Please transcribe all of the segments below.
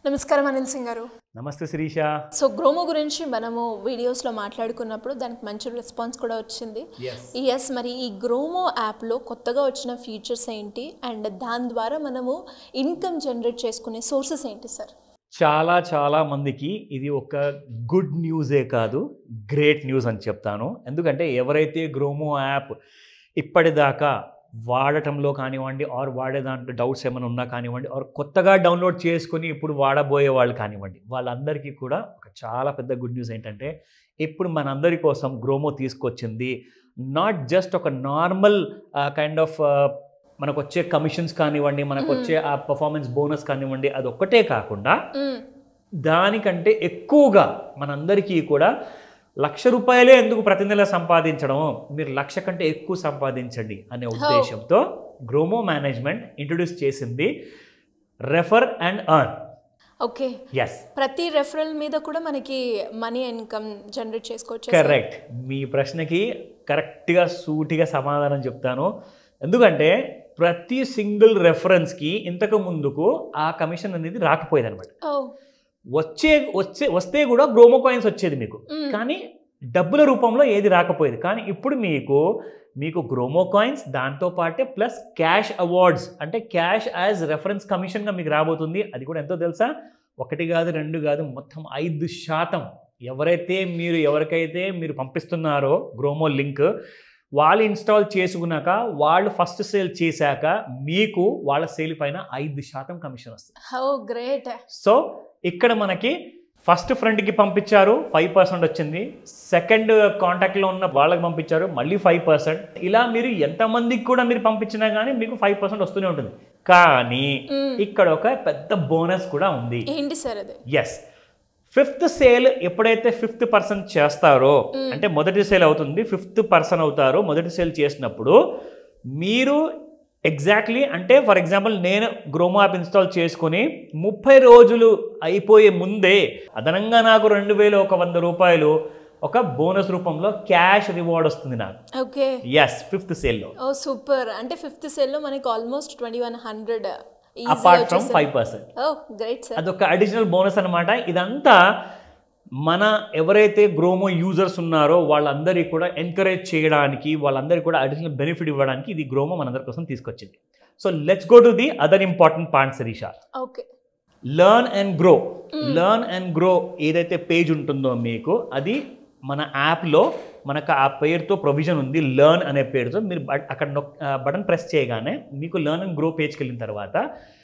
నమస్కారం అనిల్ సింగ్ గారు నమస్తే శిరీష సో గ్రోమో గురించి మనము వీడియోస్లో మాట్లాడుకున్నప్పుడు దానికి మంచి రెస్పాన్స్ కూడా వచ్చింది ఎస్ మరి ఈ గ్రోమో యాప్లో కొత్తగా వచ్చిన ఫీచర్స్ ఏంటి అండ్ దాని ద్వారా మనము ఇన్కమ్ జనరేట్ చేసుకునే సోర్సెస్ ఏంటి సార్ చాలా చాలా మందికి ఇది ఒక గుడ్ న్యూసే కాదు గ్రేట్ న్యూస్ అని చెప్తాను ఎందుకంటే ఎవరైతే గ్రోమో యాప్ ఇప్పటిదాకా వాడటంలో కానివ్వండి ఆర్ వాడే దాంట్లో డౌట్స్ ఏమైనా ఉన్నా కానివ్వండి ఆర్ కొత్తగా డౌన్లోడ్ చేసుకుని ఇప్పుడు వాడబోయే వాళ్ళు కానివ్వండి వాళ్ళందరికీ కూడా ఒక చాలా పెద్ద గుడ్ న్యూస్ ఏంటంటే ఇప్పుడు మనందరి కోసం గ్రోమో తీసుకొచ్చింది నాట్ జస్ట్ ఒక నార్మల్ కైండ్ ఆఫ్ మనకు వచ్చే కమిషన్స్ కానివ్వండి మనకు వచ్చే ఆ పర్ఫార్మెన్స్ బోనస్ కానివ్వండి అది ఒక్కటే కాకుండా మ్మ్. దానికంటే ఎక్కువగా మనందరికీ కూడా లక్ష రూపాయలే ఎందుకు ప్రతి నెల సంపాదించడం మీరు లక్ష కంటే ఎక్కువ సంపాదించండి అనే ఉద్దేశంతో గ్రోమో మేనేజ్మెంట్ ఇంట్రొడ్యూస్ చేసింది refer and earn okay yes ప్రతి రెఫరల్ మీద కూడా మనకి మనీ ఇన్కమ్ జనరేట్ చేసుకోవచ్చు sir? కరెక్ట్ మీ ప్రశ్నకి కరెక్ట్గా సూటిగా సమాధానం చెప్తాను ఎందుకంటే ప్రతి సింగిల్ రెఫరెన్స్కి ఇంతకు ముందుకు ఆ కమిషన్ అనేది రాకపోయేది అనమాట ఓ వచ్చే వచ్చే వస్తే కూడా గ్రోమో కాయిన్స్ వచ్చేది మీకు మ్మ్. కానీ డబ్బుల రూపంలో ఏది రాకపోయేది కానీ ఇప్పుడు మీకు మీకు గ్రోమో కాయిన్స్ దాంతో పాటే ప్లస్ క్యాష్ అవార్డ్స్ అంటే క్యాష్ యాజ్ రెఫరెన్స్ కమిషన్గా మీకు రాబోతుంది అది కూడా ఎంతో తెలుసా ఒకటి కాదు రెండు కాదు మొత్తం ఐదు శాతం ఎవరైతే మీరు ఎవరికైతే మీరు పంపిస్తున్నారో గ్రోమో లింక్ వాళ్ళు ఇన్స్టాల్ చేసుకున్నాక వాళ్ళు ఫస్ట్ సేల్ చేశాక మీకు వాళ్ళ సేల్ పైన ఐదు శాతం కమిషన్ వస్తుంది హౌ గ్రేట్ సో ఇక్కడ మనకి ఫస్ట్ ఫ్రెండ్కి పంపించారు ఫైవ్ పర్సెంట్ వచ్చింది సెకండ్ కాంటాక్ట్లో ఉన్న వాళ్ళకి పంపించారు మళ్ళీ ఫైవ్ పర్సెంట్ ఇలా మీరు ఎంతమందికి కూడా మీరు పంపించినా కానీ మీకు ఫైవ్ పర్సెంట్ వస్తూనే ఉంటుంది కానీ ఇక్కడ ఒక పెద్ద బోనస్ కూడా ఉంది ఏంటి సార్ అది ఎస్ ఫిఫ్త్ సేల్ ఎప్పుడైతే ఫిఫ్త్ పర్సన్ చేస్తారో అంటే మొదటి సేల్ అవుతుంది ఫిఫ్త్ పర్సన్ అవుతారో మొదటి సేల్ చేసినప్పుడు మీరు ఎగ్జాక్ట్లీ అంటే ఫర్ ఎగ్జాంపుల్ నేను గ్రోమో యాప్ ఇన్స్టాల్ చేసుకుని ముప్పై రోజులు అయిపోయే ముందే అదనంగా నాకు రెండు వేలు ఒక వంద రూపాయలు ఒక బోనస్ రూపంలో క్యాష్ రివార్డ్ వస్తుంది నాకు ఓకే ఎస్ ఫిఫ్త్ సేల్లో ఓ సూపర్ అంటే ఫిఫ్త్ సెల్లో మనకి almost twenty one hundred apart from five percent oh great sir అదొక అడిషనల్ బోనస్ అనమాట ఇదంతా మన ఎవరైతే గ్రోమో యూజర్స్ ఉన్నారో వాళ్ళందరికీ కూడా ఎంకరేజ్ చేయడానికి వాళ్ళందరికీ కూడా అడిషనల్ బెనిఫిట్ ఇవ్వడానికి ఇది గ్రోమో మనందరి కోసం తీసుకొచ్చింది so let's go to the other important point Sirisha okay learn and grow learn and grow ఏదైతే పేజ్ ఉంటుందో మీకు అది మన యాప్లో మనకు ఆ పేరుతో ప్రొవిజన్ ఉంది లర్న్ అనే పేరుతో మీరు బట్- అక్కడ నొక్ బటన్ ప్రెస్ చేయగానే మీకు లర్న్ అండ్ గ్రో పేజ్కి వెళ్ళిన తర్వాత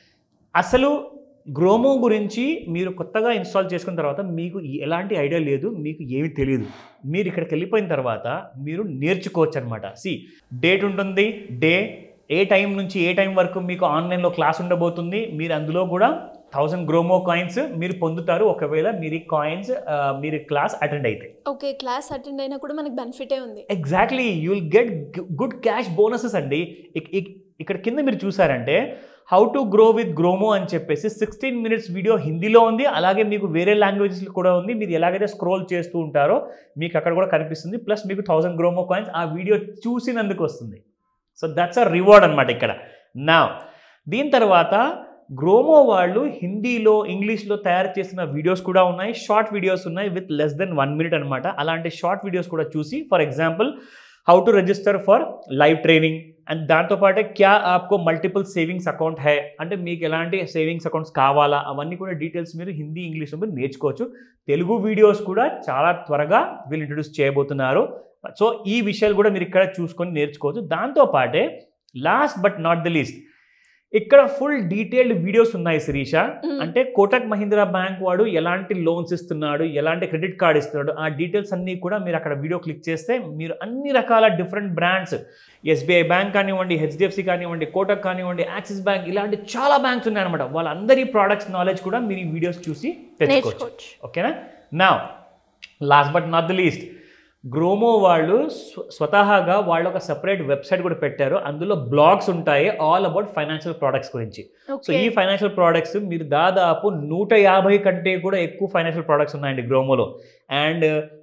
అసలు గ్రోమో గురించి మీరు కొత్తగా ఇన్స్టాల్ చేసుకున్న తర్వాత మీకు ఎలాంటి ఐడియా లేదు మీకు ఏమీ తెలియదు మీరు ఇక్కడికి వెళ్ళిపోయిన తర్వాత మీరు నేర్చుకోవచ్చు అనమాట సి డేట్ ఉంటుంది డే ఏ టైం నుంచి ఏ టైం వరకు మీకు ఆన్లైన్లో క్లాస్ ఉండబోతుంది మీరు అందులో కూడా థౌజండ్ గ్రోమో కాయిన్స్ మీరు పొందుతారు ఒకవేళ మీరు ఈ కాయిన్స్ మీరు క్లాస్ అటెండ్ అయితే ఓకే క్లాస్ అటెండ్ అయినా కూడా మనకి బెనిఫిటే ఉంది exactly you will get good cash bonuses అండి ఇక్- ఇక్- ఇక్కడ కింద మీరు చూసారంటే how to grow with GroMo అని చెప్పేసి సిక్స్టీన్ మినిట్స్ వీడియో హిందీలో ఉంది అలాగే మీకు వేరే లాంగ్వేజెస్ కూడా ఉంది మీరు ఎలాగైతే స్క్రోల్ చేస్తూ ఉంటారో మీకు అక్కడ కూడా కనిపిస్తుంది ప్లస్ మీకు థౌసండ్ గ్రోమో కాయిన్స్ ఆ వీడియో చూసినందుకు వస్తుంది సో దట్స్ అ రివార్డ్ అనమాట ఇక్కడ నా దీని తర్వాత గ్రోమో వాళ్ళు హిందీలో ఇంగ్లీష్లో తయారు చేసిన వీడియోస్ కూడా ఉన్నాయి షార్ట్ వీడియోస్ ఉన్నాయి with less than one minute అనమాట అలాంటి షార్ట్ వీడియోస్ కూడా చూసి for example how to register for live training and దాంతోపాటే క్యా ఆప్కో మల్టిపుల్ సేవింగ్స్ అకౌంట్ హై అంటే మీకు ఎలాంటి సేవింగ్స్ అకౌంట్స్ కావాలా అవన్నీ కూడా డీటెయిల్స్ మీరు హిందీ ఇంగ్లీష్లో మీరు నేర్చుకోవచ్చు తెలుగు వీడియోస్ కూడా చాలా త్వరగా వీళ్ళు ఇంట్రొడ్యూస్ చేయబోతున్నారు సో ఈ విషయాలు కూడా మీరు ఇక్కడ చూసుకొని నేర్చుకోవచ్చు దాంతోపాటే last but not the least ఇక్కడ ఫుల్ డీటెయిల్డ్ వీడియోస్ ఉన్నాయి శిరీష అంటే కోటక్ మహీంద్రా బ్యాంక్ వాడు ఎలాంటి లోన్స్ ఇస్తున్నాడు ఎలాంటి క్రెడిట్ కార్డ్ ఇస్తున్నాడు ఆ డీటెయిల్స్ అన్నీ కూడా మీరు అక్కడ వీడియో క్లిక్ చేస్తే మీరు అన్ని రకాల డిఫరెంట్ బ్రాండ్స్ ఎస్బీఐ బ్యాంక్ కానివ్వండి హెచ్డిఎఫ్సి కానివ్వండి కోటక్ కానివ్వండి యాక్సిస్ బ్యాంక్ ఇలాంటి చాలా బ్యాంక్స్ ఉన్నాయన్నమాట వాళ్ళందరి ప్రోడక్ట్స్ నాలెడ్జ్ కూడా మీరు ఈ వీడియోస్ చూసి తెచ్చుకోవచ్చు నేర్చుకోవచ్చు ఓకేనా నా last but not the least GroMo వాళ్ళు స్వ- స్వతహాగా వాళ్ళు ఒక సెపరేట్ వెబ్సైట్ కూడా పెట్టారు అందులో బ్లాగ్స్ ఉంటాయి ఆల్ అబౌట్ ఫైనాన్షియల్ ప్రోడక్ట్స్ గురించి సో ఓకే ఈ ఫైనాన్షియల్ ప్రోడక్ట్స్ మీరు దాదాపు నూట యాభై కంటే కూడా ఎక్కువ ఫైనాన్షియల్ ప్రోడక్ట్స్ ఉన్నాయండి గ్రోమోలో అండ్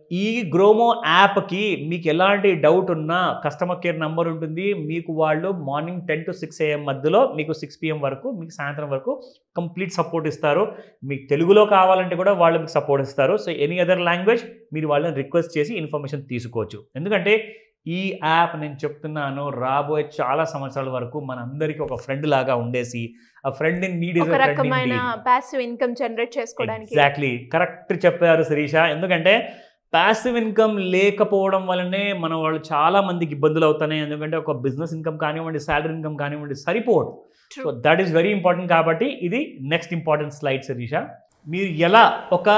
ఈ గ్రోమో యాప్కి మీకు ఎలాంటి డౌట్ ఉన్నా కస్టమర్ కేర్ నంబర్ ఉంటుంది మీకు వాళ్ళు morning ten to six AM మధ్యలో మీకు సిక్స్ పిఎం వరకు మీకు సాయంత్రం వరకు కంప్లీట్ సపోర్ట్ ఇస్తారు మీకు తెలుగులో కావాలంటే కూడా వాళ్ళు మీకు సపోర్ట్ ఇస్తారు సో ఎనీ అదర్ లాంగ్వేజ్ మీరు వాళ్ళని రిక్వెస్ట్ చేసి ఇన్ఫర్మేషన్ తీసుకోవచ్చు ఎందుకంటే ఈ యాప్ నేను చెప్తున్నాను రాబోయే చాలా సంవత్సరాల వరకు మనందరికీ ఒక ఫ్రెండ్ లాగా ఉండేసి ఆ ఫ్రెండ్ ఇన్ నీడ్ ఒక రకమైన పాసివ్ ఇన్కమ్ జనరేట్ చేసుకోవడానికి ఎగ్జాక్ట్లీ కరెక్ట్ చెప్పారు శిరీష ఎందుకంటే ప్యాసివ్ ఇన్కమ్ లేకపోవడం వల్లనే మన వాళ్ళు చాలా మందికి ఇబ్బందులు అవుతున్నాయి ఎందుకంటే ఒక బిజినెస్ ఇన్కమ్ కానివ్వండి శాలరీ ఇన్కమ్ కానివ్వండి సరిపోదు True. So that is very important కాబట్టి ఇది నెక్స్ట్ ఇంపార్టెంట్ స్లైడ్ శిరీష మీరు ఎలా ఒక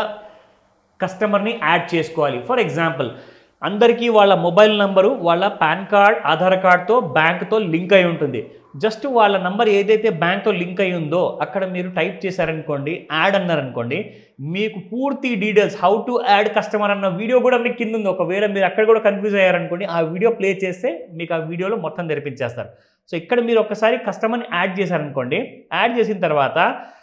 కస్టమర్ని యాడ్ చేసుకోవాలి ఫర్ ఎగ్జాంపుల్ అందరికీ వాళ్ళ మొబైల్ నంబరు వాళ్ళ పాన్ కార్డ్ ఆధార్ కార్డ్తో బ్యాంక్తో లింక్ అయి ఉంటుంది జస్ట్ వాళ్ళ నంబర్ ఏదైతే బ్యాంక్తో లింక్ అయి ఉందో అక్కడ మీరు టైప్ చేశారనుకోండి యాడ్ అన్నారనుకోండి మీకు పూర్తి details how to add customer అన్న వీడియో కూడా మీకు కింద ఉంది ఒకవేళ మీరు అక్కడ కూడా కన్ఫ్యూజ్ అయ్యారనుకోండి ఆ వీడియో ప్లే చేస్తే మీకు ఆ వీడియోలో మొత్తం తెరిపించేస్తారు సో ఇక్కడ మీరు ఒకసారి కస్టమర్ని యాడ్ చేశారనుకోండి యాడ్ చేసిన తర్వాత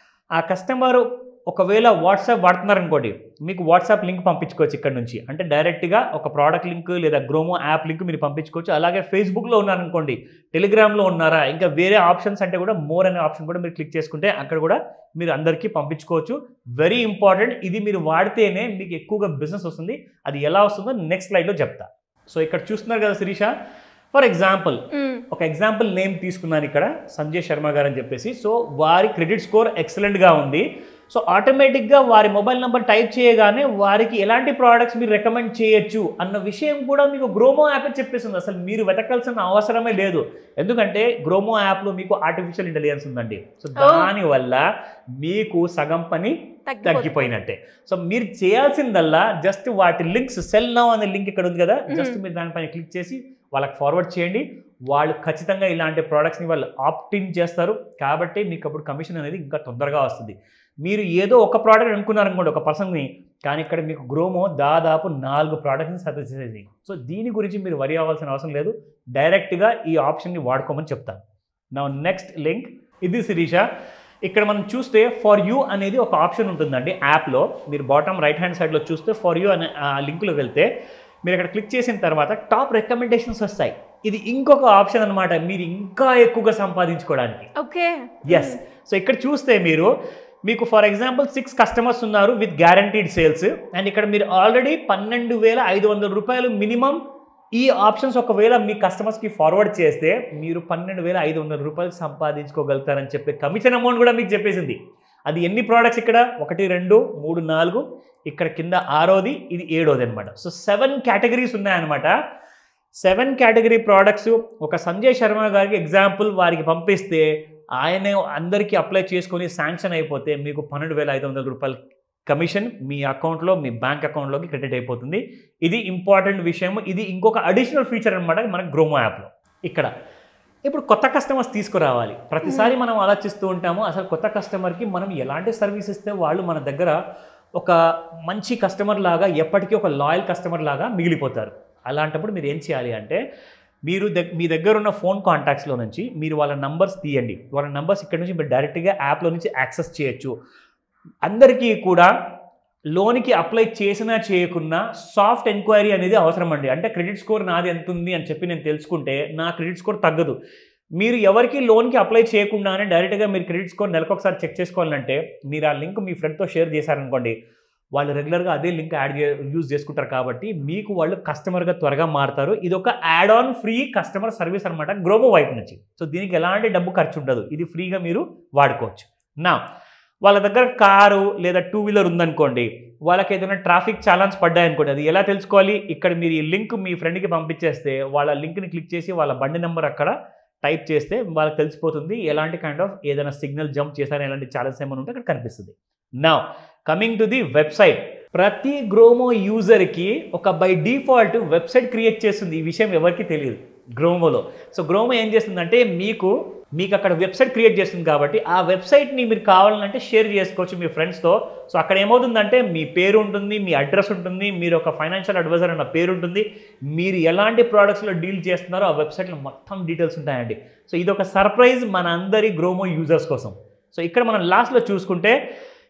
ఆ కస్టమర్ ఒకవేళ వాట్సాప్ వాడుతున్నారనుకోండి మీకు వాట్సాప్ లింక్ పంపించుకోవచ్చు ఇక్కడ నుంచి అంటే డైరెక్ట్గా ఒక ప్రోడక్ట్ లింక్ లేదా గ్రోమో యాప్ లింక్ మీరు పంపించుకోవచ్చు అలాగే ఫేస్బుక్లో ఉన్నారనుకోండి టెలిగ్రామ్లో ఉన్నారా ఇంకా వేరే ఆప్షన్స్ అంటే కూడా మోర్ అనే ఆప్షన్ కూడా మీరు క్లిక్ చేసుకుంటే అక్కడ కూడా మీరు అందరికీ పంపించుకోవచ్చు వెరీ ఇంపార్టెంట్ ఇది మీరు వాడితేనే మీకు ఎక్కువగా బిజినెస్ వస్తుంది అది ఎలా వస్తుందో నెక్స్ట్ స్లైడ్లో చెప్తా సో ఇక్కడ చూస్తున్నారు కదా శిరీష ఫర్ ఎగ్జాంపుల్ మ్మ్. ఒక ఎగ్జాంపుల్ నేమ్ తీసుకున్నాను ఇక్కడ సంజయ్ శర్మ గారు అని చెప్పేసి సో వారి క్రెడిట్ స్కోర్ ఎక్సలెంట్గా ఉంది సో ఆటోమేటిక్గా వారి మొబైల్ నెంబర్ టైప్ చేయగానే వారికి ఎలాంటి ప్రోడక్ట్స్ మీరు రికమెండ్ చేయొచ్చు అన్న విషయం కూడా మీకు గ్రోమో యాప్ చెప్పేస్తుంది అసలు మీరు వెతకాల్సిన అవసరమే లేదు ఎందుకంటే గ్రోమో యాప్లో మీకు ఆర్టిఫిషియల్ ఇంటెలిజెన్స్ ఉందండి సో Oh. దానివల్ల మీకు సగం పని తగ్గిపోతుంది తగ్గిపోయినట్టే సో మీరు చేయాల్సిందల్లా జస్ట్ వాటి లింక్స్ సెల్ నౌ అనే లింక్ ఇక్కడ ఉంది కదా జస్ట్ మీరు దానిపైన క్లిక్ చేసి వాళ్ళకి ఫార్వర్డ్ చేయండి వాళ్ళు ఖచ్చితంగా ఇలాంటి ప్రోడక్ట్స్ని వాళ్ళు ఆప్టిన్ చేస్తారు కాబట్టి మీకు అప్పుడు కమిషన్ అనేది ఇంకా తొందరగా వస్తుంది మీరు ఏదో ఒక ప్రోడక్ట్ అనుకున్నారనుకోండి ఒక పర్సన్ని కానీ ఇక్కడ మీకు గ్రోమో దాదాపు నాలుగు ప్రోడక్ట్ని సజెస్ట్ చేసేది సో దీని గురించి మీరు వరి అవ్వాల్సిన అవసరం లేదు డైరెక్ట్గా ఈ ఆప్షన్ని వాడుకోమని చెప్తాను నా నెక్స్ట్ లింక్ ఇది శిరీష ఇక్కడ మనం చూస్తే ఫర్ యూ అనేది ఒక ఆప్షన్ ఉంటుందండి యాప్లో మీరు బాటమ్ రైట్ హ్యాండ్ సైడ్లో చూస్తే ఫర్ యూ అనే ఆ లింక్లో వెళ్తే మీరు ఇక్కడ క్లిక్ చేసిన తర్వాత టాప్ రికమెండేషన్స్ వస్తాయి ఇది ఇంకొక ఆప్షన్ అనమాట మీరు ఇంకా ఎక్కువగా సంపాదించుకోవడానికి ఓకే ఎస్ సో ఇక్కడ చూస్తే మీరు మీకు ఫర్ ఎగ్జాంపుల్ సిక్స్ కస్టమర్స్ ఉన్నారు విత్ గ్యారంటీడ్ సేల్స్ అండ్ ఇక్కడ మీరు ఆల్రెడీ పన్నెండు వేల ఐదు వందల రూపాయలు మినిమం ఈ ఆప్షన్స్ ఒకవేళ మీ కస్టమర్స్కి ఫార్వర్డ్ చేస్తే మీరు పన్నెండు వేల ఐదు వందల రూపాయలు సంపాదించుకోగలుగుతారని చెప్పే కమిషన్ అమౌంట్ కూడా మీకు చెప్పేసింది అది ఎన్ని ప్రోడక్ట్స్ ఇక్కడ ఒకటి రెండు మూడు నాలుగు ఇక్కడ కింద ఆరోది ఇది ఏడోది అనమాట సో సెవెన్ కేటగిరీస్ ఉన్నాయన్నమాట సెవెన్ కేటగిరీ ప్రోడక్ట్స్ ఒక సంజయ్ శర్మ గారికి ఎగ్జాంపుల్ వారికి పంపిస్తే ఆయనే అందరికీ అప్లై చేసుకొని శాంక్షన్ అయిపోతే మీకు పన్నెండు వేల ఐదు వందల రూపాయల కమిషన్ మీ అకౌంట్లో మీ బ్యాంక్ అకౌంట్లోకి క్రెడిట్ అయిపోతుంది ఇది ఇంపార్టెంట్ విషయం ఇది ఇంకొక అడిషనల్ ఫీచర్ అనమాట మన గ్రోమో యాప్లో ఇక్కడ ఇప్పుడు కొత్త కస్టమర్స్ తీసుకురావాలి ప్రతిసారి మనం ఆలోచిస్తూ ఉంటాము అసలు కొత్త కస్టమర్కి మనం ఎలాంటి సర్వీస్ ఇస్తే వాళ్ళు మన దగ్గర ఒక మంచి కస్టమర్ లాగా ఎప్పటికీ ఒక లాయల్ కస్టమర్ లాగా మిగిలిపోతారు అలాంటప్పుడు మీరు ఏం చేయాలి అంటే మీరు దగ్ మీ దగ్గర ఉన్న ఫోన్ కాంటాక్ట్స్లో నుంచి మీరు వాళ్ళ నంబర్స్ తీయండి వాళ్ళ నంబర్స్ ఇక్కడ నుంచి మీరు డైరెక్ట్గా యాప్లో నుంచి యాక్సెస్ చేయొచ్చు అందరికీ కూడా లోన్కి అప్లై చేసినా చేయకున్నా సాఫ్ట్ ఎంక్వైరీ అనేది అవసరం అండి అంటే క్రెడిట్ స్కోర్ నాది ఎంత ఉంది అని చెప్పి నేను తెలుసుకుంటే నా క్రెడిట్ స్కోర్ తగ్గదు మీరు ఎవరికి లోన్కి అప్లై చేయకుండానే డైరెక్ట్గా మీరు క్రెడిట్ స్కోర్ నెలకొకసారి చెక్ చేసుకోవాలంటే మీరు ఆ లింక్ మీ ఫ్రెండ్తో షేర్ చేశారనుకోండి వాళ్ళు రెగ్యులర్గా అదే లింక్ యాడ్ చే యూజ్ చేసుకుంటారు కాబట్టి మీకు వాళ్ళు కస్టమర్గా త్వరగా మారుతారు ఇది ఒక add on free customer service అనమాట గ్రోమో వైపు నుంచి సో దీనికి ఎలాంటి డబ్బు ఖర్చు ఉండదు ఇది ఫ్రీగా మీరు వాడుకోవచ్చు నా వాళ్ళ దగ్గర కారు లేదా టూ వీలర్ ఉందనుకోండి వాళ్ళకి ఏదైనా ట్రాఫిక్ చాలాన్స్ పడ్డాయనుకోండి అది ఎలా తెలుసుకోవాలి ఇక్కడ మీరు ఈ లింక్ మీ ఫ్రెండ్కి పంపించేస్తే వాళ్ళ లింక్ని క్లిక్ చేసి వాళ్ళ బండి నెంబర్ అక్కడ టైప్ చేస్తే వాళ్ళకి తెలిసిపోతుంది ఎలాంటి కైండ్ ఆఫ్ ఏదైనా సిగ్నల్ జంప్ చేశారని ఎలాంటి ఛాలెంజ్ ఏమైనా ఉంటే అక్కడ కనిపిస్తుంది నా కమింగ్ టు ది వెబ్సైట్ ప్రతి గ్రోమో యూజర్కి ఒక బై డిఫాల్ట్ వెబ్సైట్ క్రియేట్ చేస్తుంది ఈ విషయం ఎవరికి తెలియదు గ్రోమోలో సో గ్రోమో ఏం చేస్తుందంటే మీకు మీకు అక్కడ వెబ్సైట్ క్రియేట్ చేస్తుంది కాబట్టి ఆ వెబ్సైట్ని మీరు కావాలంటే షేర్ చేసుకోవచ్చు మీ ఫ్రెండ్స్తో సో అక్కడ ఏమవుతుందంటే మీ పేరు ఉంటుంది మీ అడ్రస్ ఉంటుంది మీరు ఒక ఫైనాన్షియల్ అడ్వైజర్ అన్న పేరు ఉంటుంది మీరు ఎలాంటి ప్రోడక్ట్స్లో డీల్ చేస్తున్నారో ఆ వెబ్సైట్లో మొత్తం డీటెయిల్స్ ఉంటాయండి సో ఇది ఒక సర్ప్రైజ్ మన అందరి గ్రోమో యూజర్స్ కోసం సో ఇక్కడ మనం లాస్ట్లో చూసుకుంటే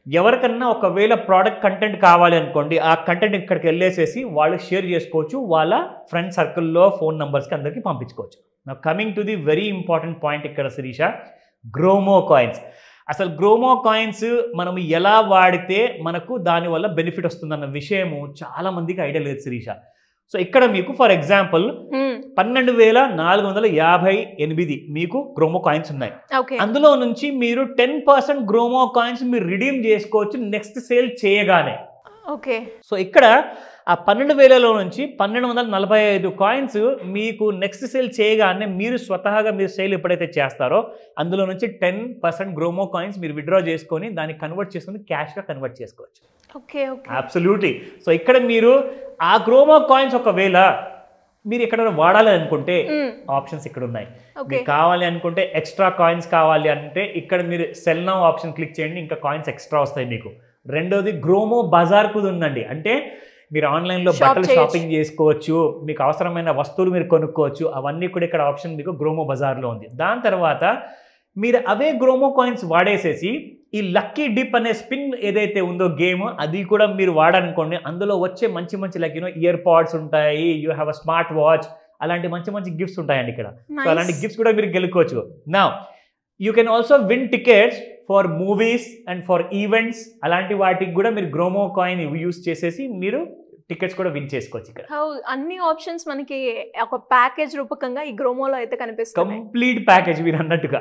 ఎవరికన్నా ఒకవేళ ప్రోడక్ట్ కంటెంట్ కావాలి అనుకోండి ఆ కంటెంట్ ఇక్కడికి వెళ్ళేసేసి వాళ్ళు షేర్ చేసుకోవచ్చు వాళ్ళ ఫ్రెండ్ సర్కిల్లో ఫోన్ నెంబర్స్కి అందరికీ పంపించుకోవచ్చు now coming to the very important point ఇక్కడ శిరీష గ్రోమో కాయిన్స్ అసలు గ్రోమో కాయిన్స్ మనం ఎలా వాడితే మనకు దానివల్ల బెనిఫిట్ వస్తుందన్న విషయము చాలా మందికి ఐడియా లేదు శిరీష సో ఇక్కడ మీకు ఫర్ ఎగ్జాంపుల్ పన్నెండు వేల నాలుగు వందల యాభై ఎనిమిది మీకు గ్రోమో కాయిన్స్ ఉన్నాయి ఓకే అందులో నుంచి మీరు టెన్ పర్సెంట్ గ్రోమో కాయిన్స్ మీరు రిడీమ్ చేసుకోవచ్చు నెక్స్ట్ సేల్ చేయగానే ఓకే సో ఇక్కడ ఆ పన్నెండు వేలలో నుంచి పన్నెండు వందల నలభై ఐదు కాయిన్స్ మీకు నెక్స్ట్ సేల్ చేయగానే మీరు స్వతహాగా మీరు సేల్ ఎప్పుడైతే చేస్తారో అందులో నుంచి టెన్ పర్సెంట్ గ్రోమో కాయిన్స్ మీరు విత్డ్రా చేసుకొని దాన్ని కన్వర్ట్ చేసుకొని క్యాష్గా కన్వర్ట్ చేసుకోవచ్చు ఓకే ఓకే అబ్సల్యూట్లీ సో ఇక్కడ మీరు ఆ గ్రోమో కాయిన్స్ ఒకవేళ మీరు ఎక్కడ వాడాలి అనుకుంటే ఆప్షన్స్ ఇక్కడ ఉన్నాయి ఓకే మీకు కావాలి అనుకుంటే ఎక్స్ట్రా కాయిన్స్ కావాలి అంటే ఇక్కడ మీరు సెల్ నౌ ఆప్షన్ క్లిక్ చేయండి ఇంకా కాయిన్స్ ఎక్స్ట్రా వస్తాయి మీకు రెండోది గ్రోమో బజార్ కూడా ఉందండి అంటే మీరు ఆన్లైన్లో Shop బట్టలు చేయొచ్చు. షాపింగ్ చేసుకోవచ్చు మీకు అవసరమైన వస్తువులు మీరు కొనుక్కోవచ్చు అవన్నీ కూడా ఇక్కడ ఆప్షన్ మీకు గ్రోమో బజార్లో ఉంది దాని తర్వాత మీరు అవే గ్రోమో కాయిన్స్ వాడేసేసి ఈ లక్కీ డిప్ అనే స్పిన్ ఏదైతే ఉందో గేమ్ అది కూడా మీరు వాడనుకోండి అందులో వచ్చే మంచి మంచి లైక్ యూనో ఇయర్ పాడ్స్ ఉంటాయి you have a smart watch అలాంటి మంచి మంచి గిఫ్ట్స్ ఉంటాయండి ఇక్కడ సో అలాంటి గిఫ్ట్స్ కూడా మీరు గెలుకోవచ్చు నా you can also win tickets for movies and for events అలాంటి వాటికి కూడా మీరు గ్రోమో కాయిన్ యూస్ చేసేసి మీరు టికెట్స్ కూడా విన్ చేసుకోవచ్చు ఇక్కడ హౌ అన్ని ఆప్షన్స్ మనకి ఒక ప్యాకేజ్ రూపకంగా ఈ గ్రోమోలో అయితే కనిపిస్తున్నాయి కంప్లీట్ ప్యాకేజ్ మీరు అన్నట్టుగా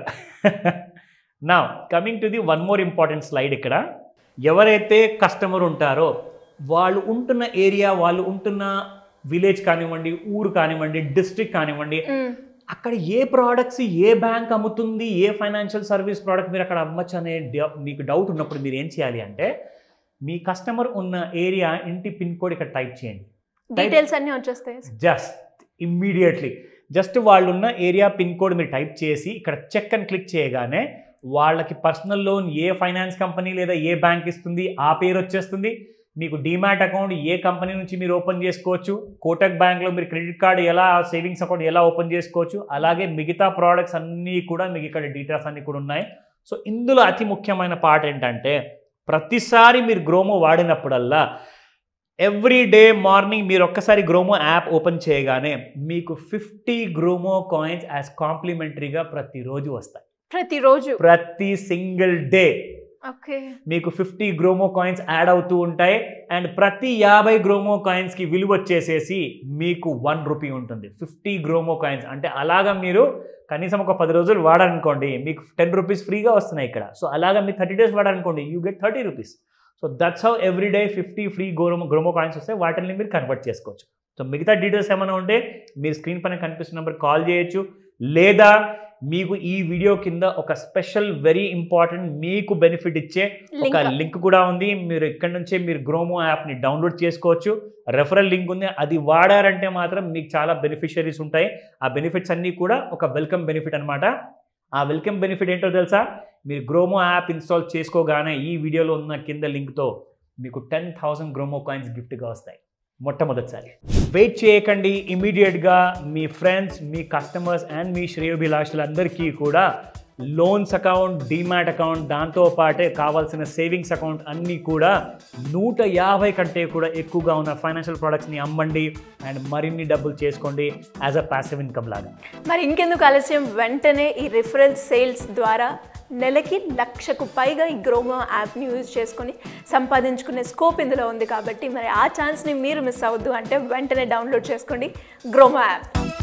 now coming to the one more important slide ఇక్కడ ఎవరైతే కస్టమర్ ఉంటారో వాళ్ళు ఉంటున్న ఏరియా వాళ్ళు ఉంటున్న విలేజ్ కానివ్వండి ఊరు కానివ్వండి డిస్ట్రిక్ట్ కానివ్వండి మ్మ్. అక్కడ ఏ ప్రోడక్ట్స్ ఏ బ్యాంక్ అమ్ముతుంది ఏ ఫైనాన్షియల్ సర్వీస్ ప్రోడక్ట్ మీరు అక్కడ అమ్మచ్చు అనే డ- మీకు డౌట్ ఉన్నప్పుడు మీరు ఏం చేయాలి అంటే మీ కస్టమర్ ఉన్న ఏరియా ఇంటి పిన్ కోడ్ ఇక్కడ టైప్ చేయండి డీటెయిల్స్ అన్నీ వచ్చేస్తాయి జస్ట్ ఇమ్మీడియట్లీ జస్ట్ వాళ్ళు ఉన్న ఏరియా పిన్ కోడ్ మీరు టైప్ చేసి ఇక్కడ చెక్ అని క్లిక్ చేయగానే వాళ్ళకి పర్సనల్ లోన్ ఏ ఫైనాన్స్ కంపెనీ లేదా ఏ బ్యాంక్ ఇస్తుంది ఆ పేరు వచ్చేస్తుంది మీకు డీమ్యాట్ అకౌంట్ ఏ కంపెనీ నుంచి మీరు ఓపెన్ చేసుకోవచ్చు కోటక్ బ్యాంక్లో మీరు క్రెడిట్ కార్డు ఎలా సేవింగ్స్ అకౌంట్ ఎలా ఓపెన్ చేసుకోవచ్చు అలాగే మిగతా ప్రోడక్ట్స్ అన్నీ కూడా మీకు ఇక్కడ డీటెయిల్స్ అన్నీ కూడా ఉన్నాయి సో ఇందులో అతి ముఖ్యమైన పార్ట్ ఏంటంటే ప్రతిసారి మీరు గ్రోమో వాడినప్పుడల్లా ఎవ్రీ డే మార్నింగ్ మీరు ఒక్కసారి గ్రోమో యాప్ ఓపెన్ చేయగానే మీకు ఫిఫ్టీ గ్రోమో కాయిన్స్ యాజ్ కాంప్లిమెంటరీగా ప్రతిరోజు వస్తాయి ప్రతిరోజు ప్రతి సింగిల్ డే ఓకే మీకు ఫిఫ్టీ గ్రోమో కాయిన్స్ యాడ్ అవుతూ ఉంటాయి అండ్ ప్రతి యాభై గ్రోమో కాయిన్స్కి విలువ వచ్చేసేసి మీకు వన్ రూపీ ఉంటుంది ఫిఫ్టీ గ్రోమో కాయిన్స్ అంటే అలాగా మీరు కనీసం ఒక పది రోజులు వాడారనుకోండి మీకు టెన్ రూపీస్ ఫ్రీగా వస్తున్నాయి ఇక్కడ సో అలాగా మీరు థర్టీ డేస్ వాడారనుకోండి you get thirty rupees so that's how every day fifty free GroMo GroMo coins వస్తాయి వాటిని మీరు కన్వర్ట్ చేసుకోవచ్చు సో మిగతా డీటెయిల్స్ ఏమైనా ఉంటే మీరు స్క్రీన్ పైన కనిపిస్తున్న నెంబర్ కాల్ చేయొచ్చు లేదా మీకు ఈ వీడియో కింద ఒక స్పెషల్ వెరీ ఇంపార్టెంట్ మీకు బెనిఫిట్ ఇచ్చే ఒక లింక్ లింక్ కూడా ఉంది మీరు ఇక్కడ నుంచే మీరు గ్రోమో యాప్ని డౌన్లోడ్ చేసుకోవచ్చు రెఫరల్ లింక్ ఉంది అది వాడారంటే మాత్రం మీకు చాలా బెనిఫిషరీస్ ఉంటాయి ఆ బెనిఫిట్స్ అన్నీ కూడా ఒక వెల్కమ్ బెనిఫిట్ అన్నమాట ఆ వెల్కమ్ బెనిఫిట్ ఏంటో తెలుసా మీరు గ్రోమో యాప్ ఇన్స్టాల్ చేసుకోగానే ఈ వీడియోలో ఉన్న కింద లింక్తో మీకు టెన్ థౌసండ్ గ్రోమో కాయిన్స్ గిఫ్ట్గా వస్తాయి మొట్టమొదటిసారి వెయిట్ చేయకండి ఇమీడియట్గా మీ ఫ్రెండ్స్ మీ కస్టమర్స్ అండ్ మీ శ్రేయోభిలాషులందరికీ కూడా లోన్స్ అకౌంట్ డీమ్యాట్ అకౌంట్ దాంతో పాటే కావాల్సిన సేవింగ్స్ అకౌంట్ అన్నీ కూడా నూట యాభై కంటే కూడా ఎక్కువగా ఉన్న ఫైనాన్షియల్ ప్రోడక్ట్స్ని అమ్మండి అండ్ మరిన్ని డబ్బులు చేసుకోండి యాజ్ అ ప్యాసివ్ ఇన్కమ్ లాగా మరి ఇంకెందుకు ఆలస్యం వెంటనే ఈ రిఫరల్ సేల్స్ ద్వారా నెలకి లక్షకు పైగా ఈ గ్రోమో యాప్ని యూజ్ చేసుకొని సంపాదించుకునే స్కోప్ ఇందులో ఉంది కాబట్టి మరి ఆ ఛాన్స్ని మీరు మిస్ అవ్వద్దు అంటే వెంటనే డౌన్లోడ్ చేసుకోండి గ్రోమో యాప్